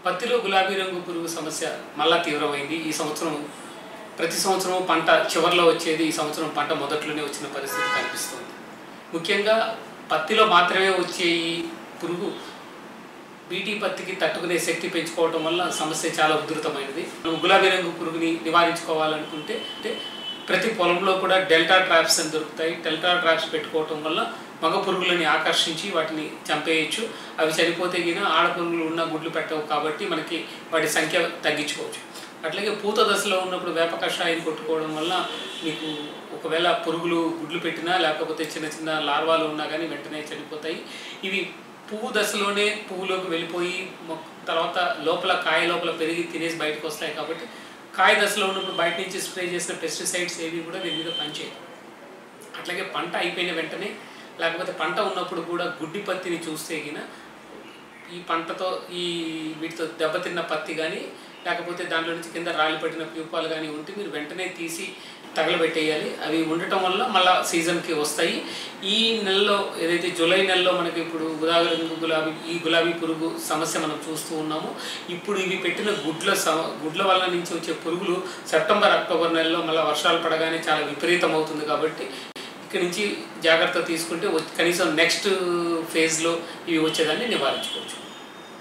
పత్తిలో గులాబీ రంగు పురుగు సమస్య మళ్ళా తీవ్రమైంది ఈ సంవత్సరం ప్రతి సంవత్సరం పంట చివరిలో వచ్చేది ఈ సంవత్సరం పంట మొదట్లోనే వచ్చిన పరిస్థితి కనిపిస్తుంది ముఖ్యంగా పత్తిలో మాత్రమే వచ్చే ఈ పురుగు బీటీ పత్తికి తట్టుకునే శక్తి పెంచుకోవటం వల్ల సమస్య చాలా ఉధృతమైనది మనం గులాబీ రంగు పురుగుని నివారించుకోవాలనుకుంటే అంటే ప్రతి పొలంలో కూడా డెల్టా ట్రాప్స్ అని దొరుకుతాయి డెల్టా ట్రాప్స్ పెట్టుకోవటం వల్ల మగ పురుగులని ఆకర్షించి వాటిని చంపేయచ్చు అవి చనిపోతే గిన ఆడ పురుగులు ఉన్న గుడ్లు పెట్టవు కాబట్టి మనకి వాటి సంఖ్య తగ్గించుకోవచ్చు అట్లాగే పూత దశలో ఉన్నప్పుడు వేప కషాయం కొట్టుకోవడం వల్ల మీకు ఒకవేళ పురుగులు గుడ్లు పెట్టినా లేకపోతే చిన్న చిన్న లార్వాలు ఉన్నా కానీ వెంటనే చనిపోతాయి ఇవి పువ్వు దశలోనే పువ్వులోకి వెళ్ళిపోయి మొక్క తర్వాత లోపల కాయ లోపల పెరిగి తినేసి బయటకు వస్తాయి కాబట్టి కాయ దశలో ఉన్నప్పుడు బయట నుంచి స్ప్రే చేసిన పెస్టిసైడ్స్ ఏవి కూడా దీని మీద పనిచేయవు అట్లాగే పంట అయిపోయిన వెంటనే లేకపోతే పంట ఉన్నప్పుడు కూడా గుడ్డి పత్తిని చూస్తే గిన ఈ పంటతో ఈ వీటితో దెబ్బతిన్న పత్తి కానీ లేకపోతే దాంట్లో నుంచి కింద రాలి పట్టిన ప్యూపాలు కానీ ఉంటే మీరు వెంటనే తీసి తగలబెట్టేయాలి అవి ఉండటం వల్ల మళ్ళీ సీజన్కి వస్తాయి ఈ నెలలో ఏదైతే జూలై నెలలో మనకి ఇప్పుడు గులాబీ రంగు గులాబీ ఈ గులాబీ పురుగు సమస్య మనం చూస్తూ ఉన్నాము ఇప్పుడు ఇవి పెట్టిన గుడ్ల సమ గుడ్ల వల్ల నుంచి వచ్చే పురుగులు సెప్టెంబర్ అక్టోబర్ నెలలో మళ్ళీ వర్షాలు పడగానే చాలా విపరీతం అవుతుంది కాబట్టి ఇక్కడి నుంచి జాగ్రత్త తీసుకుంటే వచ్చి- కనీసం నెక్స్ట్ ఫేజ్లో ఇవి వచ్చేదాన్ని నివారించుకోవచ్చు